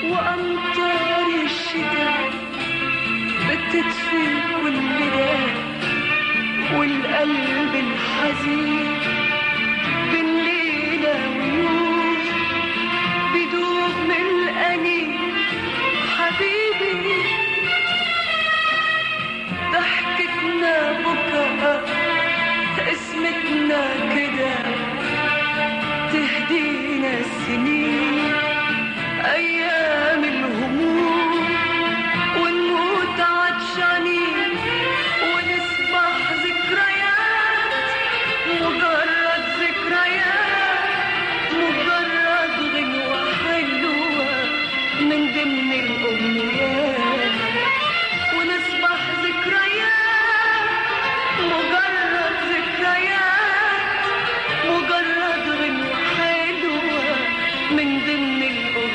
وأمطار الشتاء بتدفي كل ده والقلب الحزين بين ليلة ويوم بدوب من الأنين حبيبي ضحكتنا بكاء اسمتنا كده تهدينا السنين أيام الهموم ونموت عطشانين ونصبح ذكريات مجرد ذكريات مجرد غنوة حلوة من ضمن الأمنيات ونصبح ذكريات مجرد ذكريات مجرد غنوة حلوة من ضمن الأمنيات